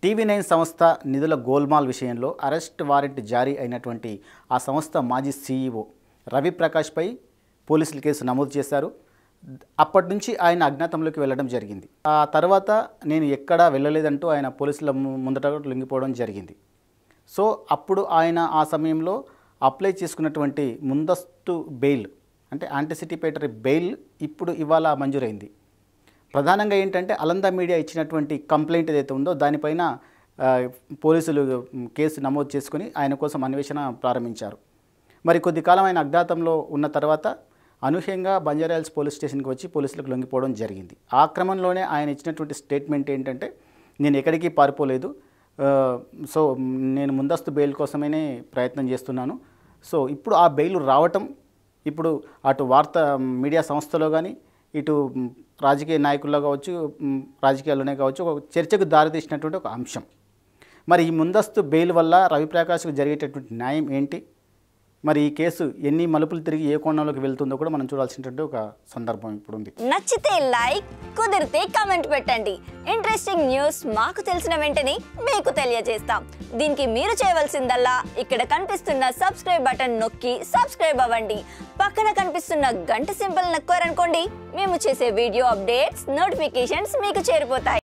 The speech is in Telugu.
టీవీ నైన్ సంస్థ నిధుల గోల్మాల్ విషయంలో అరెస్ట్ వారెంట్ జారీ అయినటువంటి ఆ సంస్థ మాజీ సీఈఓ రవి ప్రకాష్పై పోలీసులు కేసు నమోదు చేశారు అప్పటి నుంచి ఆయన అజ్ఞాతంలోకి వెళ్ళడం జరిగింది ఆ తర్వాత నేను ఎక్కడా వెళ్ళలేదంటూ ఆయన పోలీసుల ము- ముందట లొంగిపోవడం జరిగింది సో అప్పుడు ఆయన ఆ సమయంలో అప్లై చేసుకున్నటువంటి ముందస్తు బెయిల్ అంటే యాంటిసిటిపేటరీ బెయిల్ ఇప్పుడు ఇవాళ మంజూరైంది ప్రధానంగా ఏంటంటే అలంద మీడియా ఇచ్చినటువంటి కంప్లైంట్ ఏదైతే ఉందో దానిపైన ఆ, పోలీసులు మ్, కేసు నమోదు చేసుకుని ఆయన కోసం అన్వేషణ ప్రారంభించారు మరి కొద్ది కాలం ఆయన అజ్ఞాతంలో ఉన్న తర్వాత అనూహ్యంగా బంజారాహిల్స్ పోలీస్ స్టేషన్కి వచ్చి పోలీసులకు లొంగిపోవడం జరిగింది ఆ క్రమంలోనే ఆయన ఇచ్చినటువంటి స్టేట్మెంట్ ఏంటంటే నేను ఎక్కడికి పారిపోలేదు ఆ, సో మ్, నేను ముందస్తు బెయిల్ కోసమే ప్రయత్నం చేస్తున్నాను సో ఇప్పుడు ఆ బెయిల్ రావటం ఇప్పుడు అటు వార్తా మీడియా సంస్థలో కానీ ఇటు మ్, రాజకీయ నాయకుల్లో కావచ్చు మ్, రాజకీయాల్లోనే కావచ్చు ఒక చర్చకు దారితీసినటువంటి ఒక అంశం మరి ఈ ముందస్తు బెయిల్ వల్ల రవిప్రకాష్కు జరిగేటటువంటి న్యాయం ఏంటి మరి ఈ కేసు ఎన్ని మలుపులు తిరిగి ఏ కోణంలోకి వెళ్తుందో కూడా మనం చూడాల్సినటువంటి ఒక సందర్భం ఇప్పుడు ఉంది నచ్చితే లైక్ కుదిరితే కమెంట్ పెట్టండి ఇంట్రెస్టింగ్ న్యూస్ మాకు తెలిసిన వెంటనే మీకు తెలియజేస్తాం దీనికి మీరు చేయవలసిందల్లా ఇక్కడ కనిపిస్తున్న సబ్స్క్రైబ్ బటన్ నొక్కి సబ్స్క్రైబ్ అవ్వండి పక్కన కనిపిస్తున్న గంట సింబల్ నొక్కారనుకోండి మేము చేసే వీడియో అప్డేట్స్ నోటిఫికేషన్స్ మీకు చేరిపోతాయి